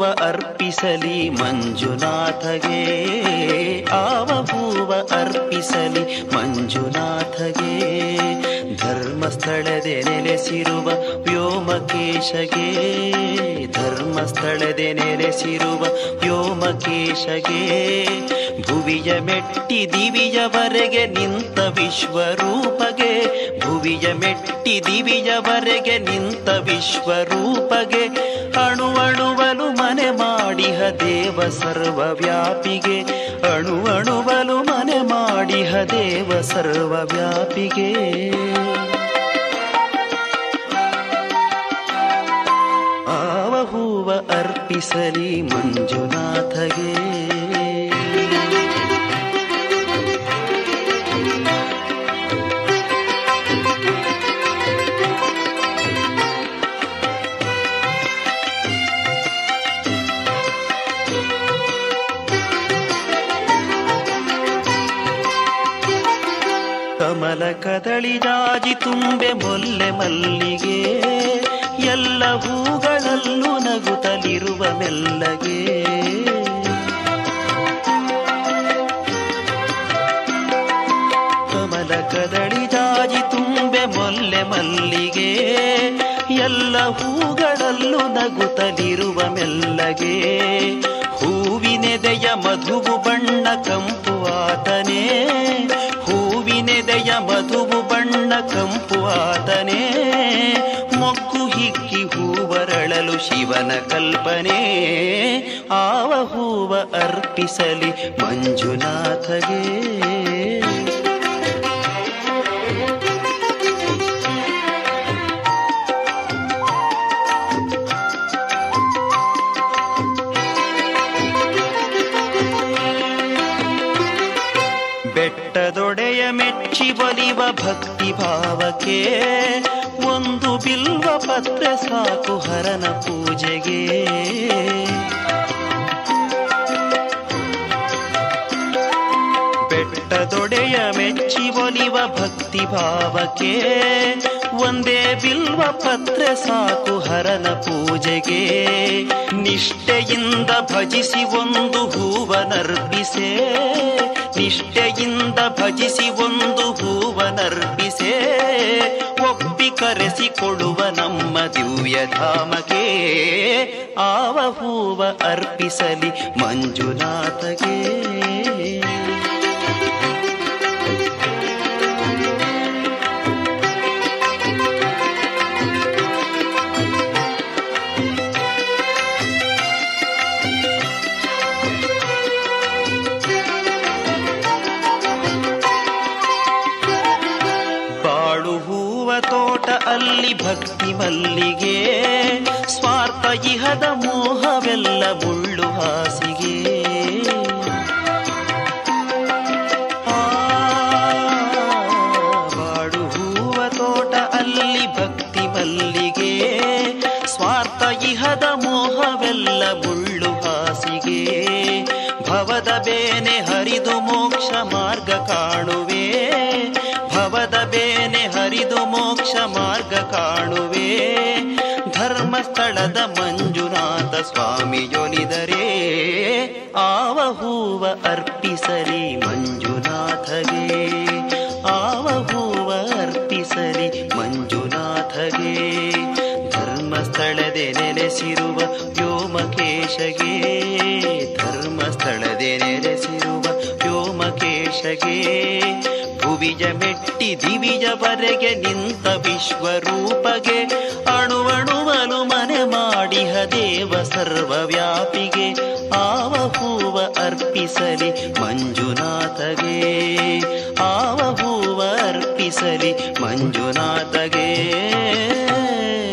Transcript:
ಅರ್ಪಿಸಲಿ ಮಂಜುನಾಥಗೆ ಆವ ಹೂವ ಅರ್ಪಿಸಲಿ ಮಂಜುನಾಥಗೆ ಧರ್ಮಸ್ಥಳದೆ ನೆಲೆಸಿರುವ ವ್ಯೋಮಕೇಶಗೆ ಧರ್ಮಸ್ಥಳದೆ ನೆಲೆಸಿರುವ ವ್ಯೋಮಕೇಶಗೆ ಭುವಿಯ ಮೆಟ್ಟಿ ದಿವಿಯವರೆಗೆ ನಿಂತ ವಿಶ್ವರೂಪಗೆ ಭುವಿಯ ಮೆಟ್ಟಿ ದಿವಿಯವರೆಗೆ ನಿಂತ ವಿಶ್ವರೂಪಗೆ ಅಣು ಅಣುವಲು ಮನೆ ಮಾಡಿಹ ದೇವ ಸರ್ವವ್ಯಾಪಿಗೆ ಅಣು ಅಣುವಲು ಮನೆ ಮಾಡಿಹ ದೇವ ಸರ್ವವ್ಯಾಪಿಗೆ ಆವ ಹೂವ ಅರ್ಪಿಸಲಿ ಮಂಜುನಾಥಗೆ ಕಮಲ ಕದಳಿ ಜಾಜಿ ತುಂಬೆ ಮೊಲ್ಲೆ ಮಲ್ಲಿಗೆ ಎಲ್ಲ ಹೂಗಳಲ್ಲೂ ನಗುತ್ತಲಿರುವ ಮೆಲ್ಲಗೆ ಕಮಲ ಕದಳಿ ಜಾಜಿ ತುಂಬೆ ಮೊಲ್ಲೆ ಮಲ್ಲಿಗೆ ಎಲ್ಲ ಹೂಗಳಲ್ಲೂ ನಗುತ್ತಲಿರುವ ಮೆಲ್ಲಗೆ ಹೂವಿನೆದೆಯ ಮಧುವು ಬಣ್ಣ ಕಂಪು ಆತನೇ ಹೂವಿನೆದೆಯ ಮಧುವು ಬಣ್ಣ ಕಂಪು ಆತನೇ ಮೊಗ್ಗು ಹಿಕ್ಕಿ ಹೂವರಳಲು ಶಿವನ ಕಲ್ಪನೆ ಆವ ಹೂವ ಅರ್ಪಿಸಲಿ ಮಂಜುನಾಥಗೆ ಬೆಟ್ಟದೊಡೆಯ ಮೆಚ್ಚಿ ಬಲಿವ ಭಕ್ತಿ ಭಾವಕ್ಕೆ ಒಂದು ಬಿಲ್ವ ಪತ್ರ ಸಾಕು ಹರನ ಪೂಜೆಗೆ ಬೆಟ್ಟದೊಡೆಯ ಮೆಚ್ಚಿ ಒಲಿವ ಭಕ್ತಿ ಭಾವಕ್ಕೆ ಒಂದೇ ಬಿಲ್ವ ಪತ್ರ ಸಾಕು ಹರನ ಪೂಜೆಗೆ ನಿಷ್ಠೆಯಿಂದ ಭಜಿಸಿ ಒಂದು ಹೂವನರ್ಪಿಸೆ ನಿಷ್ಠೆಯಿಂದ ಭಜಿಸಿ ಒಂದು ಹೂವನರ್ಪಿಸೆ ಒಪ್ಪಿ ಕರೆಸಿಕೊಡುವ ನಮ್ಮ ದಿವ್ಯ ಧಾಮಕ್ಕೆ ಆವ ಹೂವ ಅರ್ಪಿಸಲಿ ಮಂಜುನಾಥಗೆ ಬಾಳು ಹೂವ ತೋಟ ಅಲ್ಲಿ ಭಕ್ತಿ ಮಲ್ಲಿಗೆ ಸ್ವಾರ್ಥ ಇಹದ ಮೋಹವೆಲ್ಲ ಮುಳ್ಳು ಹಾಸಿಗೆ ಆ, ಬಾಡು ಹೂವ ತೋಟ ಅಲ್ಲಿ ಭಕ್ತಿ ಮಲ್ಲಿಗೆ ಸ್ವಾರ್ಥ ಇಹದ ಮೋಹವೆಲ್ಲ ಮುಳ್ಳು ಹಾಸಿಗೆ ಭವದ ಬೇನೆ ಹರಿದು ಮೋಕ್ಷ ಮಾರ್ಗ ಕಾಣುವೆ ಭವದ ಬೇನೆ ಹರಿದು ಮೋಕ್ಷ ಮಾರ್ಗ ಕಾಣುವೆ ಧರ್ಮಸ್ಥಳದ ಮಂಜುನಾಥ ಸ್ವಾಮಿಯೊಲಿದರೆ ಆವ ಹೂವ ಅರ್ಪಿಸಲಿ ಮಂಜುನಾಥಗೆ ಆವ ಹೂವ ಅರ್ಪಿಸಲಿ ಮಂಜುನಾಥಗೆ ಧರ್ಮಸ್ಥಳದೆ ನೆಲೆಸಿರುವ ವ್ಯೋಮಕೇಶಗೆ ಧರ್ಮಸ್ಥಳದೆ ನೆಲೆಸಿರುವ ವ್ಯೋಮಕೇಶಗೆ ಭುವಿಯ ಮೆಟ್ಟಿ ದಿವಿಯವರೆಗೆ ನಿಂತ ವಿಶ್ವರೂಪಗೆ ಅಣುವಣುವಲು ಮನೆ ಮಾಡಿಹ ದೇವ ಸರ್ವವ್ಯಾಪಿಗೆ ಆವ ಹೂವ ಅರ್ಪಿಸಲಿ ಮಂಜುನಾಥಗೆ ಆವ ಹೂವ ಅರ್ಪಿಸಲಿ ಮಂಜುನಾಥಗೆ